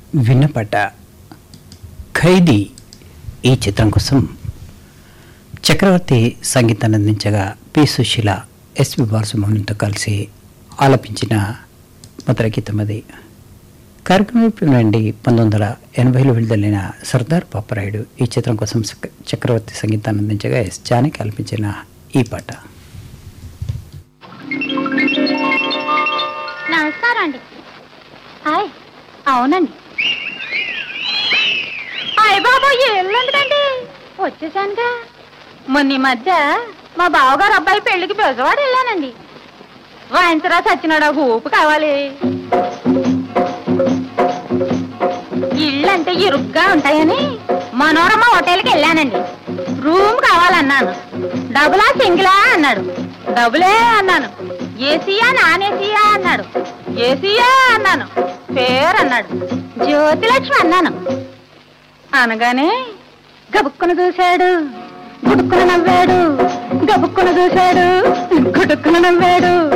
విన్నపట ఖైదీ ఈ చిత్రం కోసం చక్రవర్తి సంగీతాన్ని అందించగా పి సుశీల ఎస్పి బాలసుబ్రహ్మణ్యంతో కలిసి ఆలపించిన మధుర గీతం అది కార్యక్రమం నుండి పంతొమ్మిది వందల ఎనభైలో విడుదలైన సర్దార్ పాపరాయుడు ఈ చిత్రం కోసం చక్- చక్రవర్తి సంగీతాన్ని అందించగా ఎస్ జానకి ఆలపించిన ఈ పాట నమస్కారం అండి హాయ్ అవునండి హాయ్ బాబు ఇల్లు ఎందుకండి వచ్చేసానుగా మొన్న ఈ మధ్య మా బావగారు అబ్బాయి పెళ్లికి బెజవాడ వెళ్ళానండి వాయించరా చచ్చినాడా ఊపు కావాలి ఇల్లు అంటే ఇరుగ్గా ఉంటాయని మనోరమ్మ హోటల్కి వెళ్ళానండి రూమ్ కావాలన్నాను డబులా సింగిలా అన్నాడు డబులే అన్నాను ఏసీయా నాన్ ఏసీయా అన్నాడు ఏసీయా అన్నాను పేరు అన్నాడు జ్యోతిలక్ష్మి అన్నాను అనగానే గబుక్కున చూశాడు గుడుక్కున నవ్వాడు గబుక్కున చూశాడు గుడుక్కున నవ్వాడు